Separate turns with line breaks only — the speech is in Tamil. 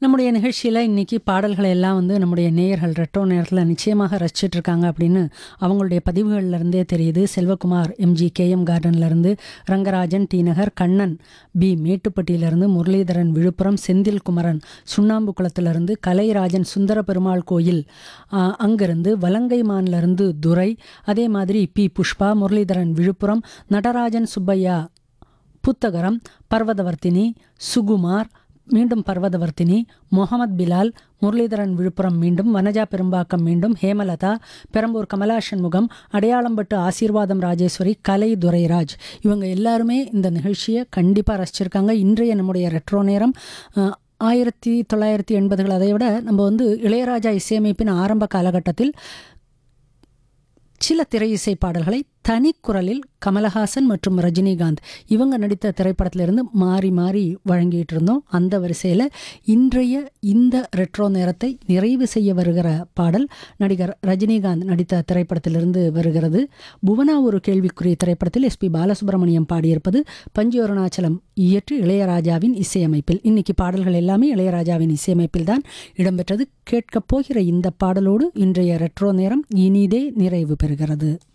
நம்முடைய நிகழ்ச்சியில் இன்னைக்கு பாடல்களை எல்லாம் வந்து நம்முடைய நேயர்கள் ரெட்ரோ நேரத்தில் நிச்சயமாக ரசிச்சிட்டு இருக்காங்க அப்படின்னு அவங்களுடைய பதிவுகள்ல இருந்தே தெரியுது செல்வகுமார் எம்ஜி கேஎம் கார்டன்லேருந்து ரங்கராஜன் டி நகர் கண்ணன் பி மேட்டுப்பட்டியிலிருந்து முரளிதரன் விழுப்புரம் செந்தில் குமரன் சுண்ணாம்பு குளத்திலிருந்து கலைராஜன் சுந்தர பெருமாள் கோயில் ஆ, அங்கிருந்து வலங்கைமான்லேருந்து துரை அதே மாதிரி பி புஷ்பா முரளிதரன் விழுப்புரம் நடராஜன் சுப்பையா புத்தகரம் பர்வதவர்த்தினி சுகுமார் மீண்டும் பர்வதவர்த்தினி முகமது பிலால் முரளிதரன் விழுப்புரம் மீண்டும் வனஜா பெரும்பாக்கம் மீண்டும் ஹேமலதா பெரம்பூர் கமலா சண்முகம் அடையாளம்பட்டு ஆசீர்வாதம் ராஜேஸ்வரி கலை துரைராஜ் இவங்க எல்லாருமே இந்த நிகழ்ச்சியை கண்டிப்பாக ரசிச்சிருக்காங்க இன்றைய நம்முடைய ரெட்ரோ நேரம் அஹ், ஆயிரத்தி தொள்ளாயிரத்தி எண்பதுகள் அதை விட நம்ம வந்து இளையராஜா இசையமைப்பின் ஆரம்ப காலகட்டத்தில் சில திரை இசை பாடல்களை தனிக்குரலில் கமலஹாசன் மற்றும் ரஜினிகாந்த் இவங்க நடித்த திரைப்படத்திலிருந்து மாறி மாறி வழங்கிட்டு இருந்தோம் அந்த வரிசையில் இன்றைய இந்த ரெட்ரோ நேரத்தை நிறைவு செய்ய வருகிற பாடல் நடிகர் ரஜினிகாந்த் நடித்த திரைப்படத்திலிருந்து வருகிறது புவனா ஒரு கேள்விக்குரிய திரைப்படத்தில் எஸ்பி பாலசுப்ரமணியம் பாடியிருப்பது பஞ்சு அருணாச்சலம் இயற்றி இளையராஜாவின் இசையமைப்பில் இன்னைக்கு பாடல்கள் எல்லாமே இளையராஜாவின் இசையமைப்பில் தான் இடம்பெற்றது கேட்கப் போகிற இந்த பாடலோடு இன்றைய ரெட்ரோ நேரம் இனிதே நிறைவு பெறுகிறது